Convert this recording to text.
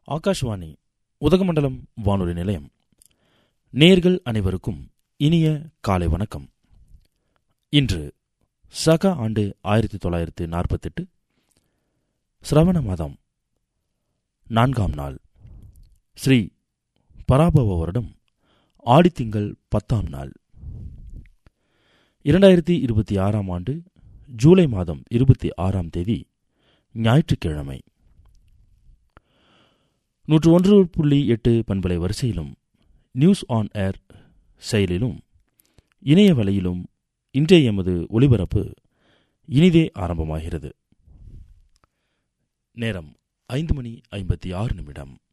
ஆகாஷ்வாணி உதகமண்டலம் வானொலி நிலையம் நேர்கள் அனைவருக்கும் இனிய காலை வணக்கம் இன்று சக ஆண்டு ஆயிரத்தி தொள்ளாயிரத்து நாற்பத்தெட்டு சிரவண மாதம் நான்காம் நாள் ஸ்ரீ பராபவ வருடம் ஆடித்திங்கள் பத்தாம் நாள் இரண்டாயிரத்தி இருபத்தி ஆறாம் ஆண்டு ஜூலை மாதம் இருபத்தி ஆறாம் தேதி ஞாயிற்றுக்கிழமை நூற்று ஒன்று புள்ளி எட்டு பண்பலை வரிசையிலும் நியூஸ் ஆன் ஏர் செயலிலும் இணைய வலையிலும் இன்றைய எமது ஒளிபரப்பு இனிதே ஆரம்பமாகிறது நேரம் ஐந்து மணி ஐம்பத்தி ஆறு நிமிடம்